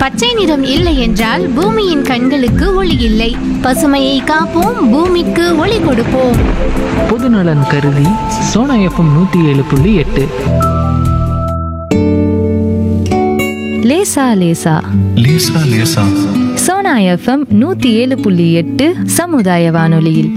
பச்சை நிறம் இல்லை என்றால் பூமியின் கண்களுக்கு ஒளி இல்லை பசுமையை காப்போம் பூமிக்கு ஒளி கொடுப்போம் பொதுநலன் கருதி சோனா எஃப்எம் நூற்றி ஏழு புள்ளி எட்டு லேசா லேசா லேசா லேசா சோனா எஃப்எம் நூத்தி ஏழு புள்ளி எட்டு சமுதாய வானொலியில்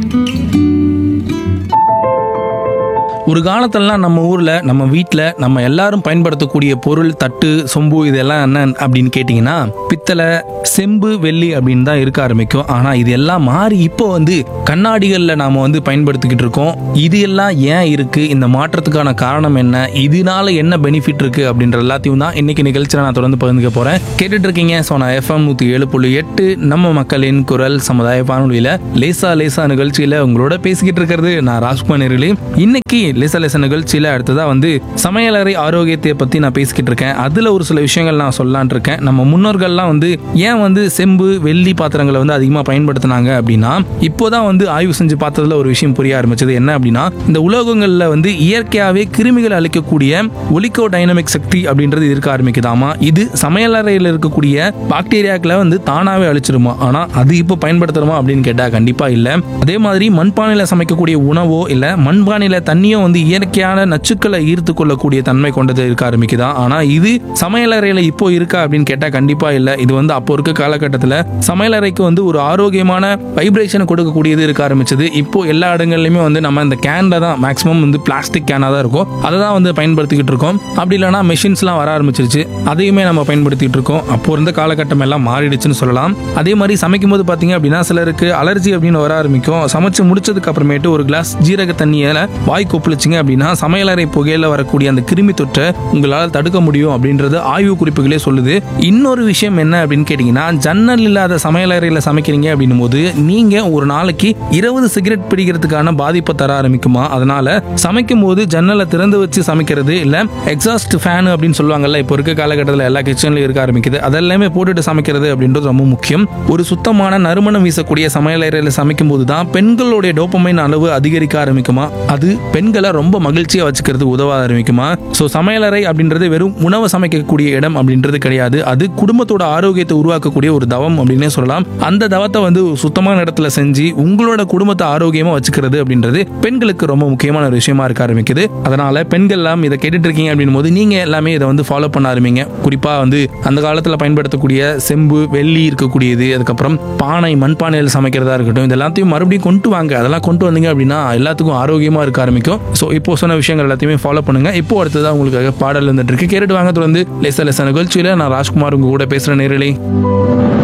ஒரு காலத்துலலாம் நம்ம ஊரில் நம்ம வீட்டில் நம்ம எல்லாரும் பயன்படுத்தக்கூடிய பொருள் தட்டு சொம்பு இதெல்லாம் என்ன அப்படின்னு கேட்டிங்கன்னா பித்தளை செம்பு வெள்ளி அப்படின்னு தான் இருக்க ஆரம்பிக்கும் ஆனால் இது எல்லாம் மாறி இப்போ வந்து கண்ணாடிகளில் நாம் வந்து பயன்படுத்திக்கிட்டு இருக்கோம் இது எல்லாம் ஏன் இருக்குது இந்த மாற்றத்துக்கான காரணம் என்ன இதனால என்ன பெனிஃபிட் இருக்குது அப்படின்ற எல்லாத்தையும் தான் இன்னைக்கு நிகழ்ச்சியில் நான் தொடர்ந்து பகிர்ந்துக்க போகிறேன் கேட்டுட்டு இருக்கீங்க ஸோ நான் எஃப்எம் நூற்றி ஏழு புள்ளி எட்டு நம்ம மக்களின் குரல் சமுதாய வானொலியில் லேசா லேசா நிகழ்ச்சியில் உங்களோட பேசிக்கிட்டு இருக்கிறது நான் ராஜ்குமார் நேர்களே இன்னைக்கு லேசா லேசா நிகழ்ச்சியில் அடுத்ததாக வந்து சமையலறை ஆரோக்கியத்தை பற்றி நான் பேசிக்கிட்டு இருக்கேன் அதில் ஒரு சில விஷயங்கள் நான் சொல்லலான் இருக்கேன் நம்ம முன்னோர்கள்லாம் வந்து ஏன் வந்து செம்பு வெள்ளி பாத்திரங்களை வந்து அதிகமாக பயன்படுத்தினாங்க அப்படின்னா இப்போதான் வந்து ஆய்வு செஞ்சு பார்த்ததுல ஒரு விஷயம் புரிய ஆரம்பிச்சது என்ன அப்படின்னா இந்த உலோகங்களில் வந்து இயற்கையாகவே கிருமிகள் அழிக்கக்கூடிய ஒலிக்கோ டைனமிக் சக்தி அப்படின்றது இருக்க ஆரம்பிக்குதாமா இது சமையலறையில் இருக்கக்கூடிய பாக்டீரியாக்களை வந்து தானாகவே அழிச்சிருமா ஆனால் அது இப்போ பயன்படுத்துறோமா அப்படின்னு கேட்டால் கண்டிப்பாக இல்லை அதே மாதிரி மண்பானையில் சமைக்கக்கூடிய உணவோ இல்லை மண்பானையில் தண்ணியோ வந்து இயற்கையான நச்சுக்களை ஈர்த்து கொள்ளக்கூடிய தன்மை கொண்டது இருக்க ஆரம்பிக்குதா ஆனால் இது சமையலறையில் இப்போ இருக்கா அப்படின்னு கேட்டால் கண்டிப்பாக இல்லை இது வந்து அப்போ இருக்க காலகட்டத்தில் சமையலறைக்கு வந்து ஒரு ஆரோக்கியமான வைப்ரேஷனை கொடுக்கக்கூடியது இருக்க ஆரம்பிச்சது இப்போ எல்லா இடங்கள்லையுமே வந்து நம்ம இந்த கேனில் தான் மேக்ஸிமம் வந்து பிளாஸ்டிக் கேனாக தான் இருக்கும் அதை தான் வந்து பயன்படுத்திக்கிட்டு இருக்கோம் அப்படி இல்லைனா மெஷின்ஸ்லாம் வர ஆரம்பிச்சிருச்சு அதையுமே நம்ம பயன்படுத்திட்டு இருக்கோம் அப்போ இருந்த காலகட்டம் எல்லாம் மாறிடுச்சுன்னு சொல்லலாம் அதே மாதிரி சமைக்கும் போது பார்த்தீங்க அப்படின்னா சிலருக்கு அலர்ஜி அப்படின்னு வர ஆரம்பிக்கும் சமைச்சு முடிச்சதுக்கு அப்புறமேட்டு ஒரு கிளாஸ் ஜீரக தண்ணியில வாய் கொப்பளிச்சிங்க அப்படின்னா சமையலறை புகையில வரக்கூடிய அந்த கிருமி தொற்றை உங்களால் தடுக்க முடியும் அப்படின்றது ஆய்வு குறிப்புகளே சொல்லுது இன்னொரு விஷயம் என்ன அப்படின்னு கேட்டிங்கன்னா ஜன்னல் இல்லாத சமையலறையில் சமைக்கிறீங்க அப்படின்னும் போது நீங்க ஒரு நாளைக்கு இருபது சிகரெட் பிடிக்கிறதுக்கான பாதிப்பை தர ஆரம்பிக்குமா அதனால சமைக்கும் போது ஜன்னலை திறந்து வச்சு சமைக்கிறது இல்ல எக்ஸாஸ்ட் ஃபேன் அப்படின்னு சொல்லுவாங்கல்ல இப்போ இருக்க காலகட்டத்தில் எல்லா கிச்சன்லயும் இருக்க ஆரம்பிக்குது அதெல்லாமே போட்டுட்டு சமைக்கிறது அப்படின்றது ரொம்ப முக்கியம் ஒரு சுத்தமான நறுமணம் வீசக்கூடிய சமையலறையில் சமைக்கும் போது தான் பெண்களுடைய டோப்பமைன் அளவு அதிகரிக்க ஆரம்பிக்குமா அது பெண்களை ரொம்ப மகிழ்ச்சியா வச்சுக்கிறது உதவ ஆரம்பிக்குமா ஸோ சமையலறை அப்படின்றது வெறும் உணவு சமைக்கக்கூடிய இடம் அப்படின்றது கிடையாது அது குடும்பத்தோட ஆரோக்கியத்தை உருவாக்கக்கூடிய ஒரு தவம் அப்படின்னே சொல்லலாம் அந்த தவத்தை வந்து ஒரு சுத்தமான இடத்துல செஞ்சு உங்களோட குடும்பத்தை ஆரோக்கியமா வச்சுக்கிறது அப்படின்றது பெண்களுக்கு ரொம்ப முக்கியமான ஒரு விஷயமா இருக்க ஆரம்பிக்குது அதனால பெண்கள் எல்லாம் இதை கேட்டுட்டு இருக்கீங்க அப்படின் போது நீங்க எல்லாமே இதை வந்து ஃபாலோ பண்ண ஆரம்பிங்க குறிப்பா வந்து அந்த காலத்துல பயன்படுத்தக்கூடிய செம்பு வெள்ளி இருக்கக்கூடியது அதுக்கப்புறம் பானை மண்பானையில் சமைக்கிறதா இருக்கட்டும் இது எல்லாத்தையும் மறுபடியும் கொண்டு வாங்க அதெல்லாம் கொண்டு வந்தீங்க அப்படின்னா எல்லாத்துக்கும் ஆரோக்கியமா இருக்க ஆரம்பிக்கும் ஸோ இப்போ சொன்ன விஷயங்கள் எல்லாத்தையுமே ஃபாலோ பண்ணுங்க இப்போ அடுத்ததான் உங்களுக்காக பாடல் வந்துட்டு இருக்கு கேட்டுட்டு வாங்க தொடர்ந்து லேசா லேசா நிகழ்ச்சியில நான் ராஜ்குமார் உங்க கூட பேசுற நேரலே